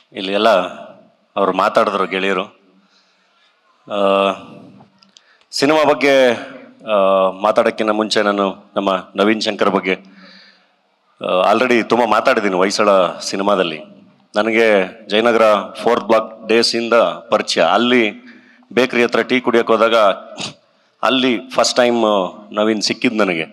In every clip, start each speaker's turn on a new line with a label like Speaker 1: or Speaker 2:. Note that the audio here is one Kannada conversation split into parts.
Speaker 1: ಇಲ್ಲಿ ಎಲ್ಲ ಅವರು ಮಾತಾಡಿದ್ರು ಗೆಳೆಯರು ಆ, ಸಿನಿಮಾ ಬಗ್ಗೆ ಆ, ಮಾತಾಡೋಕ್ಕಿಂತ ಮುಂಚೆ ನಾನು ನಮ್ಮ ನವೀನ್ ಶಂಕರ್ ಬಗ್ಗೆ ಆಲ್ರೆಡಿ ತುಂಬ ಮಾತಾಡಿದ್ದೀನಿ ಹೊಯ್ಸಳ ಸಿನಿಮಾದಲ್ಲಿ ನನಗೆ ಜಯನಗರ ಫೋರ್ತ್ ಬ್ಲಾಕ್ ಡೇಸಿಂದ ಪರಿಚಯ ಅಲ್ಲಿ ಬೇಕ್ರಿ ಹತ್ರ ಟೀ ಕುಡಿಯೋಕೆ ಹೋದಾಗ ಅಲ್ಲಿ ಫಸ್ಟ್ ಟೈಮ್ ನವೀನ್ ಸಿಕ್ಕಿದ್ದು ನನಗೆ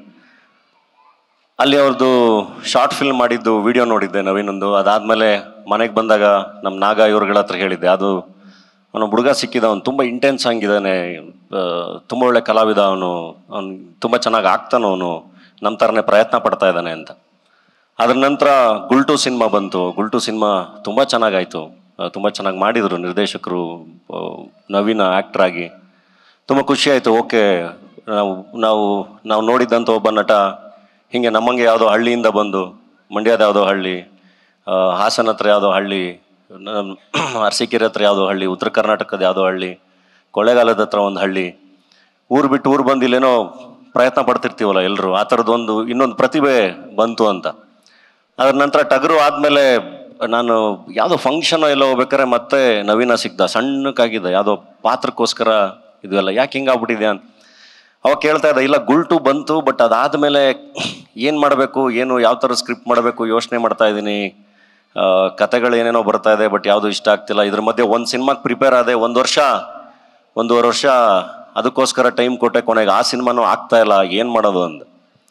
Speaker 1: ಅಲ್ಲಿ ಅವ್ರದ್ದು ಶಾರ್ಟ್ ಫಿಲ್ಮ್ ಮಾಡಿದ್ದು ವಿಡಿಯೋ ನೋಡಿದ್ದೆ ನವೀನೊಂದು ಅದಾದಮೇಲೆ ಮನೆಗೆ ಬಂದಾಗ ನಮ್ಮ ನಾಗ ಇವ್ರುಗಳ ಹತ್ರ ಹೇಳಿದ್ದೆ ಅದು ಅವನು ಹುಡುಗ ಸಿಕ್ಕಿದ ಅವನು ತುಂಬ ಇಂಟೆನ್ಸ್ ಆಗಿದ್ದಾನೆ ತುಂಬ ಒಳ್ಳೆ ಕಲಾವಿದ ಅವನು ಅವನು ತುಂಬ ಚೆನ್ನಾಗಿ ಆಗ್ತಾನೆ ಅವನು ನಮ್ಮ ಥರನೇ ಪ್ರಯತ್ನ ಪಡ್ತಾ ಇದ್ದಾನೆ ಅಂತ ಅದ್ರ ನಂತರ ಗುಲ್ಟು ಸಿನಿಮಾ ಬಂತು ಗುಲ್ಟು ಸಿನಿಮಾ ತುಂಬ ಚೆನ್ನಾಗಾಯಿತು ತುಂಬ ಚೆನ್ನಾಗಿ ಮಾಡಿದರು ನಿರ್ದೇಶಕರು ಆ, ನವೀನ ಆ್ಯಕ್ಟ್ರ್ ಆಗಿ ತುಂಬ ಖುಷಿ ಆಯಿತು ಓಕೆ ನಾವು ನಾವು ನಾವು ನೋಡಿದ್ದಂಥ ಒಬ್ಬ ನಟ ಹೀಗೆ ನಮ್ಮಂಗೆ ಯಾವುದೋ ಹಳ್ಳಿಯಿಂದ ಬಂದು ಮಂಡ್ಯದ ಯಾವುದೋ ಹಳ್ಳಿ ಆ, ಹಾಸನ ಹತ್ರ ಯಾವುದೋ ಹಳ್ಳಿ ನಮ್ಮ ಅರಸೀಕೆರೆ ಹತ್ರ ಯಾವುದೋ ಹಳ್ಳಿ ಉತ್ತರ ಕರ್ನಾಟಕದ ಯಾವುದೋ ಹಳ್ಳಿ ಕೊಳ್ಳೇಗಾಲದ ಹತ್ರ ಒಂದು ಹಳ್ಳಿ ಊರು ಬಿಟ್ಟು ಊರು ಬಂದು ಇಲ್ಲೇನೋ ಪ್ರಯತ್ನ ಪಡ್ತಿರ್ತೀವಲ್ಲ ಎಲ್ಲರೂ ಆ ಥರದ್ದೊಂದು ಇನ್ನೊಂದು ಪ್ರತಿಭೆ ಬಂತು ಅಂತ ಅದ್ರ ನಂತರ ಟಗರು ಆದಮೇಲೆ ನಾನು ಯಾವುದೋ ಫಂಕ್ಷನ್ ಎಲ್ಲ ಹೋಗ್ಬೇಕಾದ್ರೆ ಮತ್ತೆ ನವೀನ ಸಿಗ್ದ ಸಣ್ಣಕ್ಕಾಗಿದ್ದ ಯಾವುದೋ ಪಾತ್ರಕ್ಕೋಸ್ಕರ ಇದು ಎಲ್ಲ ಯಾಕೆ ಹಿಂಗಾಗ್ಬಿಟ್ಟಿದೆ ಅಂತ ಅವಾಗ ಕೇಳ್ತಾ ಇದ್ದ ಇಲ್ಲ ಗುಲ್ಟು ಬಂತು ಬಟ್ ಅದಾದಮೇಲೆ ಏನು ಮಾಡಬೇಕು ಏನು ಯಾವ ಥರ ಸ್ಕ್ರಿಪ್ಟ್ ಮಾಡಬೇಕು ಯೋಚನೆ ಮಾಡ್ತಾ ಇದ್ದೀನಿ ಕತೆಗಳು ಏನೇನೋ ಬರ್ತಾ ಇದೆ ಬಟ್ ಯಾವುದು ಇಷ್ಟ ಆಗ್ತಿಲ್ಲ ಇದ್ರ ಮಧ್ಯೆ ಒಂದು ಸಿನಿಮಾಗೆ ಪ್ರಿಪೇರ್ ಆದೆ ಒಂದು ವರ್ಷ ಒಂದೂವರೆ ವರ್ಷ ಅದಕ್ಕೋಸ್ಕರ ಟೈಮ್ ಕೊಟ್ಟೆ ಕೊನೆಗೆ ಆ ಸಿನಿಮಾನೂ ಆಗ್ತಾ ಇಲ್ಲ ಏನು ಮಾಡೋದು ಅಂದ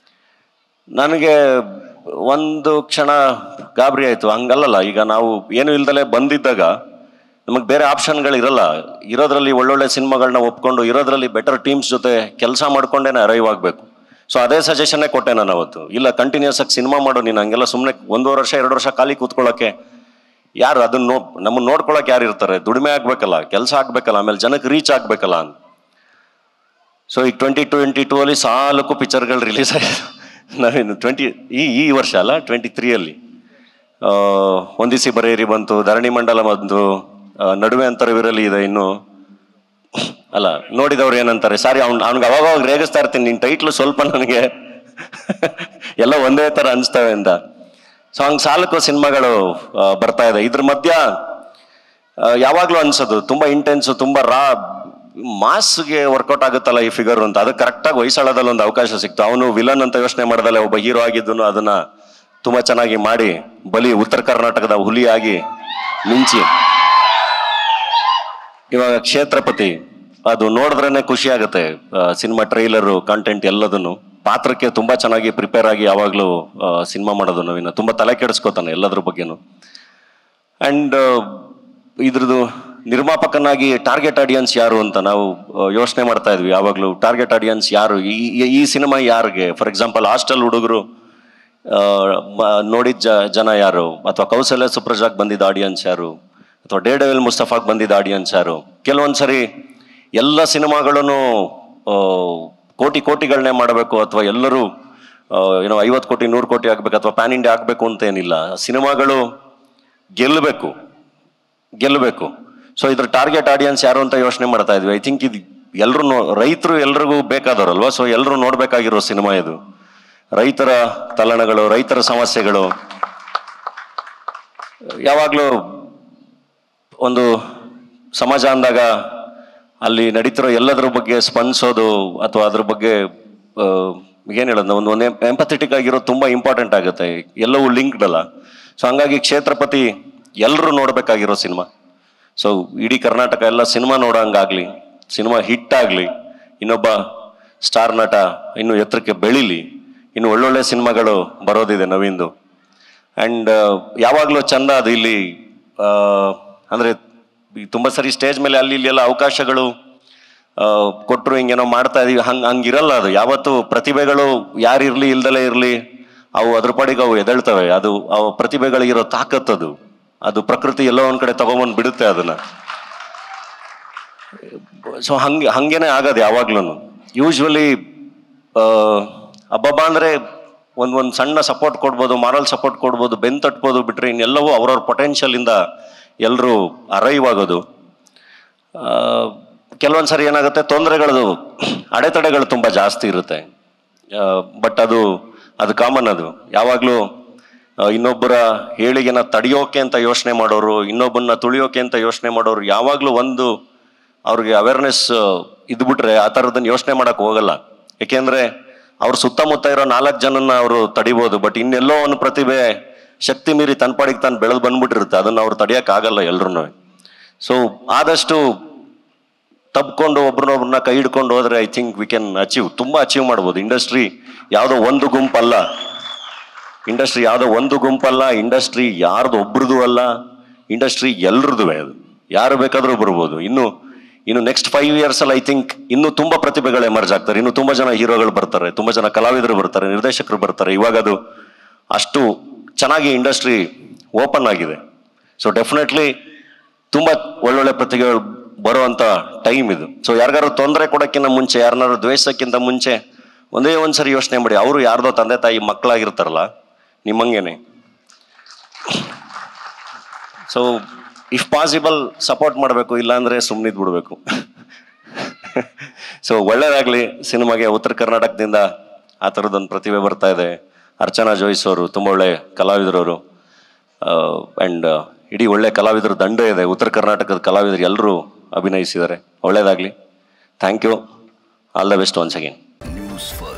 Speaker 1: ನನಗೆ ಒಂದು ಕ್ಷಣ ಗಾಬರಿ ಆಯಿತು ಹಂಗಲ್ಲಲ್ಲ ಈಗ ನಾವು ಏನು ಇಲ್ದಲೇ ಬಂದಿದ್ದಾಗ ನಮಗೆ ಬೇರೆ ಆಪ್ಷನ್ಗಳು ಇರಲ್ಲ ಇರೋದ್ರಲ್ಲಿ ಒಳ್ಳೊಳ್ಳೆ ಸಿನಿಮಾಗಳನ್ನ ಒಪ್ಕೊಂಡು ಇರೋದ್ರಲ್ಲಿ ಬೆಟರ್ ಟೀಮ್ಸ್ ಜೊತೆ ಕೆಲಸ ಮಾಡ್ಕೊಂಡೇನೆ ಅರೈವ್ ಆಗಬೇಕು ಸೊ ಅದೇ ಸಜೆಷನ್ನೇ ಕೊಟ್ಟೆ ನಾನು ಅವತ್ತು ಇಲ್ಲ ಕಂಟಿನ್ಯೂಸ್ ಆಗಿ ಸಿನಿಮಾ ಮಾಡು ನೀನು ಹಂಗೆಲ್ಲ ಸುಮ್ಮನೆ ಒಂದೂವರೆ ವರ್ಷ ಎರಡು ವರ್ಷ ಖಾಲಿ ಕೂತ್ಕೊಳ್ಳೋಕ್ಕೆ ಯಾರು ಅದನ್ನ ನೋ ನಮ್ಮನ್ನು ನೋಡ್ಕೊಳಕ್ಕೆ ಯಾರು ಇರ್ತಾರೆ ದುಡಿಮೆ ಆಗ್ಬೇಕಲ್ಲ ಕೆಲಸ ಆಗ್ಬೇಕಲ್ಲ ಆಮೇಲೆ ಜನಕ್ಕೆ ರೀಚ್ ಆಗ್ಬೇಕಲ್ಲ ಅಂತ ಸೊ ಈಗ ಟ್ವೆಂಟಿ ಟ್ವೆಂಟಿ ಟೂ ಅಲ್ಲಿ ಸಾಲಕ್ಕೂ ಪಿಕ್ಚರ್ಗಳು ರಿಲೀಸ್ ಆಗಿದೆ ನಾವೇನು ಟ್ವೆಂಟಿ ಈ ಈ ವರ್ಷ ಅಲ್ಲ ಟ್ವೆಂಟಿ ತ್ರೀಯಲ್ಲಿ ಒಂದಿಸಿ ಬರೇರಿ ಬಂತು ಧರಣಿ ಮಂಡಲ ಬಂತು ಆ, ನಡುವೆ ಅಂತರವಿರಲಿ ಇದೆ ಇನ್ನು ಅಲ್ಲ ನೋಡಿದವ್ರು ಏನಂತಾರೆ ಸಾರಿ ಅವ್ನು ಅವ್ನಿಗೆ ಅವಾಗ ಅವಾಗ ರೇಗಿಸ್ತಾ ಇರ್ತೀನಿ ನಿನ್ನ ಟೈಟ್ಲು ಸ್ವಲ್ಪ ನನಗೆ ಎಲ್ಲ ಒಂದೇ ಥರ ಅನಿಸ್ತವೆ ಅಂತ ಸೊ ಹಂಗೆ ಸಾಲಕ್ಕೂ ಸಿನಿಮಾಗಳು ಆ, ಬರ್ತಾ ಇದೆ ಇದ್ರ ಮಧ್ಯ ಆ, ಯಾವಾಗ್ಲೂ ಅನ್ಸೋದು ತುಂಬಾ ಇಂಟೆನ್ಸ್ ತುಂಬಾ ರಾ ಮಾಸ್ಗೆ ವರ್ಕೌಟ್ ಆಗುತ್ತಲ್ಲ ಈ ಫಿಗರ್ ಅಂತ ಅದು ಕರೆಕ್ಟಾಗಿ ಹೊಯ್ಸಳದಲ್ಲಿ ಒಂದು ಅವಕಾಶ ಸಿಕ್ತು ಅವನು ವಿಲನ್ ಅಂತ ಯೋಚನೆ ಮಾಡ್ದಲೆ ಒಬ್ಬ ಹೀರೋ ಆಗಿದ್ದನು ಅದನ್ನ ತುಂಬಾ ಚೆನ್ನಾಗಿ ಮಾಡಿ ಬಲಿ ಉತ್ತರ ಕರ್ನಾಟಕದ ಹುಲಿಯಾಗಿ ಮಿಂಚಿ ಇವಾಗ ಕ್ಷೇತ್ರಪತಿ ಅದು ನೋಡಿದ್ರೇನೆ ಖುಷಿ ಆಗುತ್ತೆ ಸಿನಿಮಾ ಟ್ರೈಲರು ಕಂಟೆಂಟ್ ಎಲ್ಲದನ್ನು ಪಾತ್ರಕ್ಕೆ ತುಂಬಾ ಚೆನ್ನಾಗಿ ಪ್ರಿಪೇರ್ ಆಗಿ ಯಾವಾಗಲೂ ಸಿನಿಮಾ ಮಾಡೋದು ನವೀನ ತುಂಬಾ ತಲೆ ಕೆಡಿಸ್ಕೋತಾನೆ ಎಲ್ಲದ್ರ ಬಗ್ಗೆನು ಅಂಡ್ ಇದ್ರದ್ದು ನಿರ್ಮಾಪಕನಾಗಿ ಟಾರ್ಗೆಟ್ ಆಡಿಯನ್ಸ್ ಯಾರು ಅಂತ ನಾವು ಯೋಚನೆ ಮಾಡ್ತಾ ಇದ್ವಿ ಯಾವಾಗಲೂ ಟಾರ್ಗೆಟ್ ಆಡಿಯನ್ಸ್ ಯಾರು ಈ ಈ- ಈ ಸಿನಿಮಾ ಯಾರಿಗೆ ಫಾರ್ ಎಕ್ಸಾಂಪಲ್ ಹಾಸ್ಟೆಲ್ ಹುಡುಗರು ನೋಡಿದ ಜ ಜನ ಯಾರು ಅಥವಾ ಕೌಶಲ್ಯ ಸುಪ್ರಜಾಗ್ ಬಂದಿದ್ದ ಆಡಿಯನ್ಸ್ ಯಾರು ಅಥವಾ ಡೇ ಡೆವಿಲ್ ಮುಸ್ತಫಾಗ್ ಬಂದಿದ್ದ ಆಡಿಯನ್ಸ್ ಯಾರು ಕೆಲವೊಂದ್ಸರಿ ಎಲ್ಲ ಸಿನಿಮಾಗಳನ್ನು ಕೋಟಿ ಕೋಟಿಗಳನ್ನೇ ಮಾಡಬೇಕು ಅಥವಾ ಎಲ್ಲರೂ ಆ, ಏನೋ ಐವತ್ತು ಕೋಟಿ ನೂರು ಕೋಟಿ ಆಗ್ಬೇಕು ಅಥವಾ ಪ್ಯಾನ್ ಇಂಡಿಯಾ ಆಗಬೇಕು ಅಂತ ಏನಿಲ್ಲ ಸಿನಿಮಾಗಳು ಗೆಲ್ಲಬೇಕು ಗೆಲ್ಲಬೇಕು ಸೊ ಇದ್ರ ಟಾರ್ಗೆಟ್ ಆಡಿಯನ್ಸ್ ಯಾರು ಅಂತ ಯೋಚನೆ ಮಾಡ್ತಾ ಇದ್ವಿ ಐ ಥಿಂಕ್ ಇದು ಎಲ್ಲರೂ ರೈತರು ಎಲ್ರಿಗೂ ಬೇಕಾದವ್ರಲ್ವಾ ಸೊ ಎಲ್ಲರೂ ನೋಡ್ಬೇಕಾಗಿರೋ ಸಿನಿಮಾ ಇದು ರೈತರ ತಲ್ಲಣಗಳು ರೈತರ ಸಮಸ್ಯೆಗಳು ಯಾವಾಗಲೂ ಒಂದು ಸಮಾಜ ಅಂದಾಗ ಅಲ್ಲಿ ನಡೀತಿರೋ ಎಲ್ಲದ್ರ ಬಗ್ಗೆ ಸ್ಪಂದಿಸೋದು ಅಥವಾ ಅದ್ರ ಬಗ್ಗೆ ಏನು ಹೇಳೋದು ಒಂದು ಒಂದು ಎಂಪಥೆಟಿಕ್ ಆಗಿರೋದು ತುಂಬ ಇಂಪಾರ್ಟೆಂಟ್ ಆಗುತ್ತೆ ಎಲ್ಲವೂ ಲಿಂಕ್ಡ್ ಅಲ್ಲ ಸೊ ಹಂಗಾಗಿ ಕ್ಷೇತ್ರಪತಿ ಎಲ್ಲರೂ ನೋಡಬೇಕಾಗಿರೋ ಸಿನಿಮಾ ಸೊ ಇಡೀ ಕರ್ನಾಟಕ ಎಲ್ಲ ಸಿನಿಮಾ ನೋಡೋಂಗಾಗ್ಲಿ ಸಿನಿಮಾ ಹಿಟ್ ಆಗಲಿ ಇನ್ನೊಬ್ಬ ಸ್ಟಾರ್ ನಟ ಇನ್ನು ಎತ್ತರಕ್ಕೆ ಬೆಳೀಲಿ ಇನ್ನು ಒಳ್ಳೊಳ್ಳೆ ಸಿನಿಮಾಗಳು ಬರೋದಿದೆ ನವೀನ್ದು ಆ್ಯಂಡ್ ಯಾವಾಗಲೂ ಚಂದ ಅದು ಇಲ್ಲಿ ಆ, ಅಂದ್ರೆ ಈ ತುಂಬ ಸರಿ ಸ್ಟೇಜ್ ಮೇಲೆ ಅಲ್ಲಿ ಇಲ್ಲಿ ಎಲ್ಲ ಅವಕಾಶಗಳು ಆ, ಕೊಟ್ರು ಹಿಂಗೇನೋ ಮಾಡ್ತಾ ಇದೀವಿ ಹಂಗೆ ಹಂಗಿರಲ್ಲ ಅದು ಯಾವತ್ತು ಪ್ರತಿಭೆಗಳು ಯಾರಿರ್ಲಿ ಇಲ್ದಲೇ ಇರಲಿ ಅವು ಅದ್ರ ಪಾಡಿಗೆ ಅವು ಎದಳ್ತವೆ ಅದು ಅವು ಪ್ರತಿಭೆಗಳಿಗಿರೋ ತಾಕತ್ತದು ಅದು ಪ್ರಕೃತಿ ಎಲ್ಲೋ ಒಂದ್ ಕಡೆ ತಗೊಂಬಂದು ಬಿಡುತ್ತೆ ಅದನ್ನ ಸೊ ಹಂಗೆ ಹಂಗೇನೆ ಆಗೋದು ಯಾವಾಗ್ಲೂ ಯೂಶ್ವಲಿ ಹಬ್ಬಬ್ಬ ಅಂದ್ರೆ ಒಂದ್ ಒಂದ್ ಸಣ್ಣ ಸಪೋರ್ಟ್ ಕೊಡ್ಬೋದು ಮಾರಲ್ ಸಪೋರ್ಟ್ ಕೊಡ್ಬೋದು ಬೆನ್ ತಟ್ಬೋದು ಬಿಟ್ರೆ ಇನ್ನೆಲ್ಲವೂ ಅವ್ರವ್ರ ಪೊಟೆನ್ಷಿಯಲ್ ಇಂದ ಎಲ್ಲರೂ ಅರೈವ್ ಆಗೋದು ಆ, ಕೆಲವೊಂದ್ ಸರಿ ಏನಾಗುತ್ತೆ ತೊಂದರೆಗಳದು ಅಡೆತಡೆಗಳು ತುಂಬಾ ಜಾಸ್ತಿ ಇರುತ್ತೆ ಬಟ್ ಅದು ಅದು ಕಾಮನ್ ಅದು ಯಾವಾಗಲೂ ಆ, ಇನ್ನೊಬ್ಬರ ಹೇಳಿಗೆನ ತಡೆಯೋಕೆ ಅಂತ ಯೋಚನೆ ಮಾಡೋರು ಇನ್ನೊಬ್ಬನ್ನ ತುಳಿಯೋಕೆ ಅಂತ ಯೋಚನೆ ಮಾಡೋರು ಯಾವಾಗಲೂ ಒಂದು ಅವ್ರಿಗೆ ಅವೇರ್ನೆಸ್ ಇದ್ಬಿಟ್ರೆ ಆ ಥರದನ್ನ ಯೋಚನೆ ಮಾಡಕ್ ಹೋಗಲ್ಲ ಯಾಕೆಂದ್ರೆ ಅವ್ರ ಸುತ್ತಮುತ್ತ ಇರೋ ನಾಲ್ಕು ಜನನ್ನ ಅವರು ತಡಿಬೋದು ಬಟ್ ಇನ್ನೆಲ್ಲೋ ಒಂದು ಪ್ರತಿಭೆ ಶಕ್ತಿ ಮೀರಿ ತನ್ನ ಪಾಡಿಗೆ ತಾನು ಬೆಳೆದು ಬಂದ್ಬಿಟ್ಟಿರುತ್ತೆ ಅದನ್ನ ಅವ್ರು ತಡಿಯಕ್ ಆಗಲ್ಲ ಎಲ್ರು ಸೊ ಆದಷ್ಟು ತಬ್ಕೊಂಡು ಒಬ್ರನ್ನೊಬ್ರನ್ನ ಕೈ ಹಿಡ್ಕೊಂಡು ಹೋದ್ರೆ I think we can achieve ತುಂಬಾ ಅಚೀವ್ ಮಾಡ್ಬೋದು ಇಂಡಸ್ಟ್ರಿ ಯಾವುದೋ ಒಂದು ಗುಂಪಲ್ಲ ಇಂಡಸ್ಟ್ರಿ ಯಾವುದೋ ಒಂದು ಗುಂಪಲ್ಲ ಇಂಡಸ್ಟ್ರಿ ಯಾರ್ದು ಒಬ್ರದು ಅಲ್ಲ ಇಂಡಸ್ಟ್ರಿ ಎಲ್ರದ್ದು ಅದು ಯಾರು ಬೇಕಾದ್ರೂ ಬರ್ಬೋದು ಇನ್ನು ಇನ್ನು ನೆಕ್ಸ್ಟ್ ಫೈವ್ ಇಯರ್ಸ್ ಅಲ್ಲಿ ಐ ಥಿಂಕ್ ಇನ್ನೂ ತುಂಬಾ ಪ್ರತಿಭೆಗಳು ಎಮರ್ಜ್ ಆಗ್ತಾರೆ ಇನ್ನು ತುಂಬಾ ಜನ ಹೀರೋಗಳು ಬರ್ತಾರೆ ತುಂಬಾ ಜನ ಕಲಾವಿದರು ಬರ್ತಾರೆ ನಿರ್ದೇಶಕರು ಬರ್ತಾರೆ ಇವಾಗ ಅದು ಅಷ್ಟು ಚೆನ್ನಾಗಿ ಇಂಡಸ್ಟ್ರಿ ಓಪನ್ ಆಗಿದೆ ಸೊ ಡೆಫಿನೆಟ್ಲಿ ತುಂಬಾ ಒಳ್ಳೊಳ್ಳೆ ಪ್ರತಿಭೆಗಳು ಬರುವಂತ ಟೈಮ್ ಇದು ಸೊ ಯಾರಿಗಾರು ತೊಂದರೆ ಕೊಡೋಕ್ಕಿಂತ ಮುಂಚೆ ಯಾರನ್ನಾರು ದ್ವೇಷಕ್ಕಿಂತ ಮುಂಚೆ ಒಂದೇ ಒಂದ್ಸರಿ ಯೋಚನೆ ಮಾಡಿ ಅವರು ಯಾರ್ದೋ ತಂದೆ ತಾಯಿ ಮಕ್ಕಳಾಗಿರ್ತಾರಲ್ಲ ನಿಮ್ಮಂಗೆನೆ ಸೊ ಇಫ್ ಪಾಸಿಬಲ್ ಸಪೋರ್ಟ್ ಮಾಡಬೇಕು ಇಲ್ಲಾಂದ್ರೆ ಸುಮ್ಮನಿದ್ ಬಿಡಬೇಕು ಸೊ ಒಳ್ಳೇದಾಗ್ಲಿ ಸಿನಿಮಾಗೆ ಉತ್ತರ ಕರ್ನಾಟಕದಿಂದ ಆ ಥರದೊಂದು ಪ್ರತಿಭೆ ಬರ್ತಾ ಇದೆ ಅರ್ಚನಾ ಜೋಯಿಸ್ ಅವರು ತುಂಬ ಒಳ್ಳೆ ಕಲಾವಿದರವರು ಆ್ಯಂಡ್ ಇಡೀ ಒಳ್ಳೆ ಕಲಾವಿದರ ದಂಡ ಇದೆ ಉತ್ತರ ಕರ್ನಾಟಕದ ಕಲಾವಿದರು ಎಲ್ಲರೂ ಅಭಿನಯಿಸಿದ್ದಾರೆ ಒಳ್ಳೇದಾಗಲಿ thank you all the best once again
Speaker 2: News first